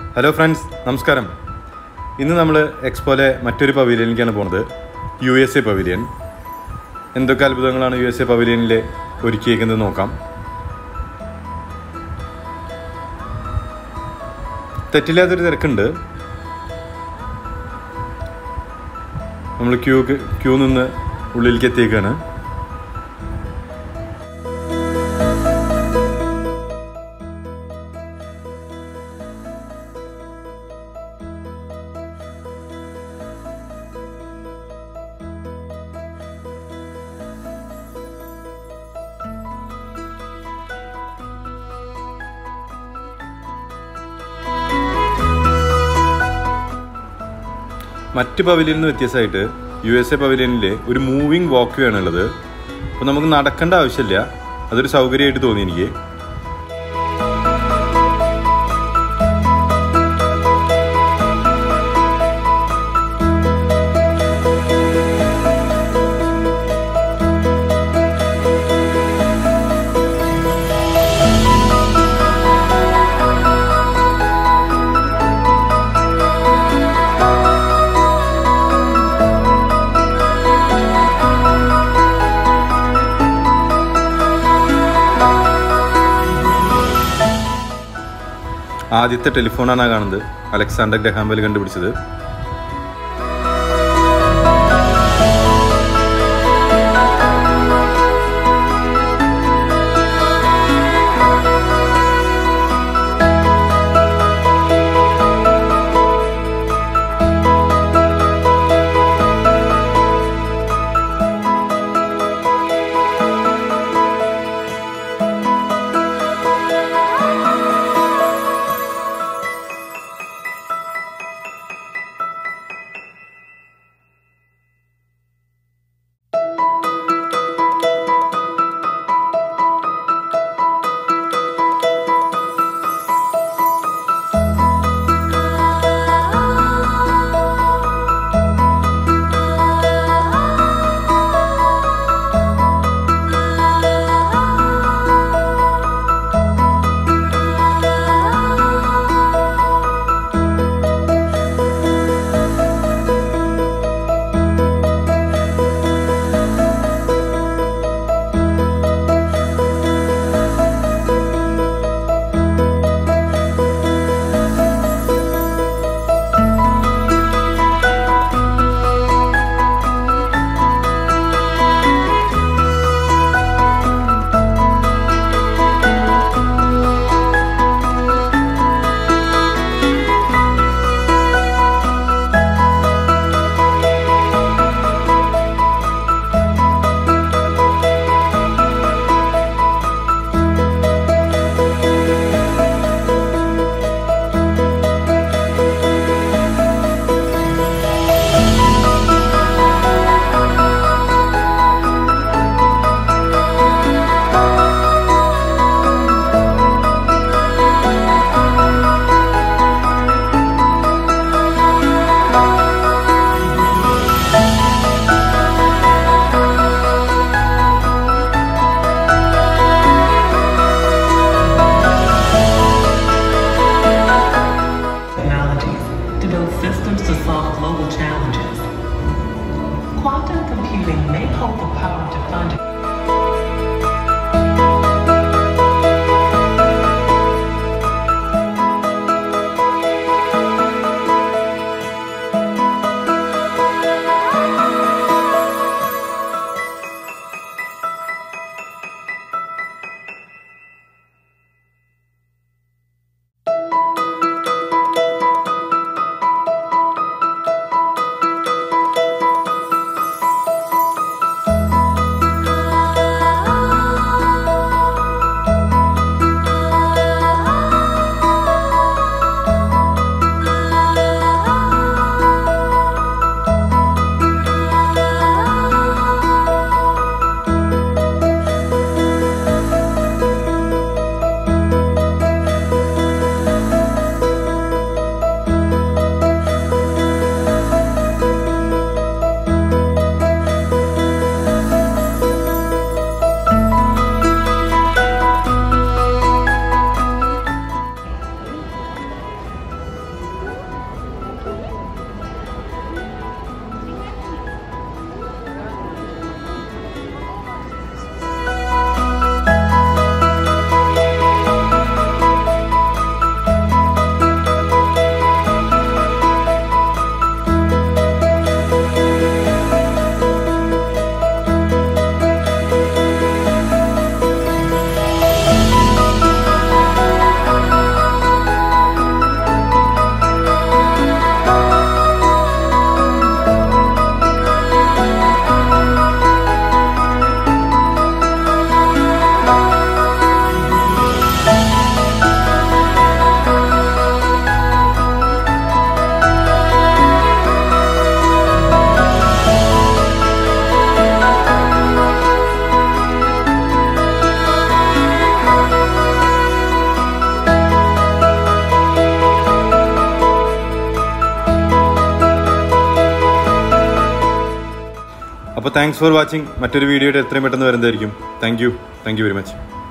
Hello friends നമസ്കാരം ഇന്ന് നമ്മൾ എക്സ്പോലെ മറ്റൊരു പവലിയനിലേക്കാണ് പോകുന്നത് യു എസ് എ പവലിയൻ എന്തൊക്കെ അത്ഭുതങ്ങളാണ് യു എസ് എ പവലിയനിൽ ഒരുക്കിയേക്കുന്നത് നോക്കാം തെറ്റില്ലാത്തൊരു തിരക്കുണ്ട് നമ്മൾ ക്യൂ ക്യൂ നിന്ന് ഉള്ളിലേക്ക് എത്തിയേക്കാണ് മറ്റ് പവലിയനിൽ നിന്ന് വ്യത്യസ്തമായിട്ട് യു എസ് എ പവലിയനിൽ ഒരു മൂവിങ് വാക്ക് വേ ആണുള്ളത് അപ്പോൾ നമുക്ക് നടക്കേണ്ട ആവശ്യമില്ല അതൊരു സൗകര്യമായിട്ട് തോന്നി എനിക്ക് ആദ്യത്തെ ടെലിഫോണാണ് ആ കാണുന്നത് അലക്സാണ്ടർ ഗ്രഹാംബൽ കണ്ടുപിടിച്ചത് technologies to build systems to solve global challenges. Quantum computing may hold the power to fund അപ്പോൾ താങ്ക്സ് ഫോർ വാച്ചിങ് മറ്റൊരു വീഡിയോയുടെ എത്രയും പെട്ടെന്ന് വരുന്നതായിരിക്കും thank you thank you very much